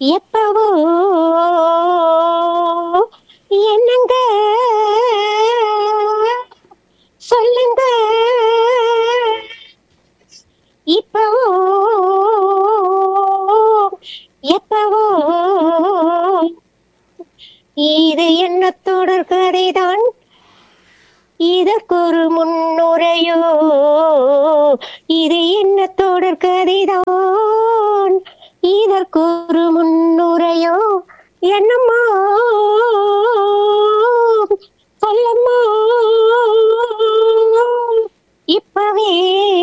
எப்பவோ என்னங்க சொல்லுங்க இப்பவோ எப்பவோ இது என்ன தொடர் கதைதான் இதற்கொரு முன்னுரையோ இது என்ன தொடர் கதைதான் இதற்கொரு முன்னுரையோ என்னம்மா சொல்லம்மா இப்பவே